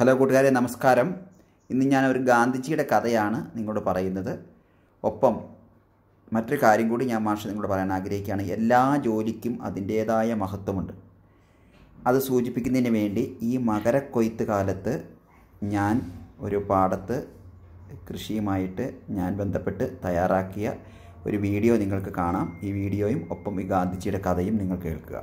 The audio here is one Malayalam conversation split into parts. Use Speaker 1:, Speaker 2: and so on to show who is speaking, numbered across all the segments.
Speaker 1: ഹലോ കൂട്ടുകാരെ നമസ്കാരം ഇന്ന് ഞാൻ ഒരു ഗാന്ധിജിയുടെ കഥയാണ് നിങ്ങളോട് പറയുന്നത് ഒപ്പം മറ്റൊരു കാര്യം കൂടി ഞാൻ മാഷ് നിങ്ങളോട് പറയാൻ ആഗ്രഹിക്കുകയാണ് എല്ലാ ജോലിക്കും അതിൻ്റേതായ മഹത്വമുണ്ട് അത് സൂചിപ്പിക്കുന്നതിന് വേണ്ടി ഈ മകരക്കൊയ്ത്ത് കാലത്ത് ഞാൻ ഒരു പാടത്ത് കൃഷിയുമായിട്ട് ഞാൻ ബന്ധപ്പെട്ട് തയ്യാറാക്കിയ ഒരു വീഡിയോ നിങ്ങൾക്ക് കാണാം ഈ വീഡിയോയും ഒപ്പം ഈ ഗാന്ധിജിയുടെ കഥയും നിങ്ങൾ കേൾക്കുക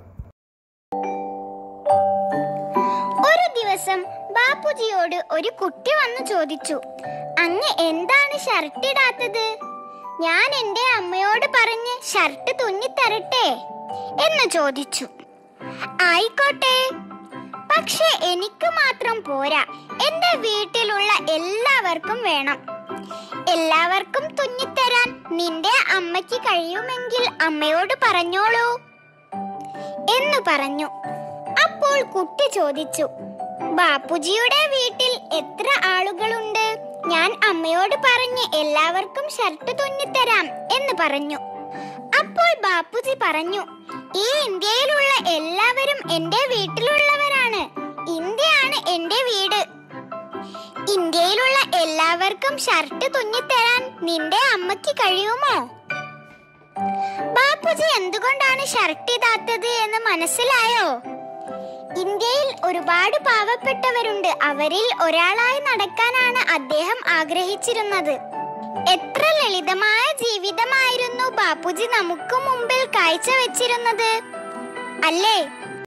Speaker 2: ഒരു ദിവസം ബാപ്പുജിയോട് ഒരു കുട്ടി വന്നു ചോദിച്ചു അങ്ങ് എന്താണ് ഷർട്ട് ഇടാത്തത് ഞാൻ എന്റെ അമ്മയോട് പറഞ്ഞ് ഷർട്ട് തുന്നിത്തരട്ടെ എന്ന് ചോദിച്ചു ആയിക്കോട്ടെ പക്ഷെ എനിക്ക് മാത്രം പോരാ എന്റെ വീട്ടിലുള്ള എല്ലാവർക്കും വേണം എല്ലാവർക്കും തുന്നിത്തരാൻ നിന്റെ അമ്മയ്ക്ക് കഴിയുമെങ്കിൽ അമ്മയോട് പറഞ്ഞോളൂ എന്ന് പറഞ്ഞു അപ്പോൾ കുട്ടി ചോദിച്ചു ബാപ്പുജിയുടെ വീട്ടിൽ എത്ര ആളുകളുണ്ട് ഞാൻ അമ്മയോട് പറഞ്ഞ് എല്ലാവർക്കും ഷർട്ട് തുന്നിത്തരാം എന്ന് പറഞ്ഞു അപ്പോൾ ബാപ്പുജി പറഞ്ഞു ഈ ഇന്ത്യയിലുള്ള എല്ലാവരും എന്റെ വീട്ടിലുള്ളവരാണ് ഇന്ത്യയാണ് എന്റെ വീട് ഇന്ത്യയിലുള്ള എല്ലാവർക്കും ഷർട്ട് തുന്നിത്തരാൻ നിന്റെ അമ്മയ്ക്ക് കഴിയുമോ ബാപ്പുജി എന്തുകൊണ്ടാണ് ഷർട്ട് ഇടാത്തത് എന്ന് മനസ്സിലായോ ഇന്ത്യയിൽ ഒരുപാട് പാവപ്പെട്ടവരുണ്ട് അവരിൽ ഒരാളായി നടക്കാനാണ് അദ്ദേഹം ആഗ്രഹിച്ചിരുന്നത് എത്ര ലളിതമായ ജീവിതമായിരുന്നു ബാപ്പുജി നമുക്ക് മുമ്പിൽ കാഴ്ചവെച്ചിരുന്നത് അല്ലേ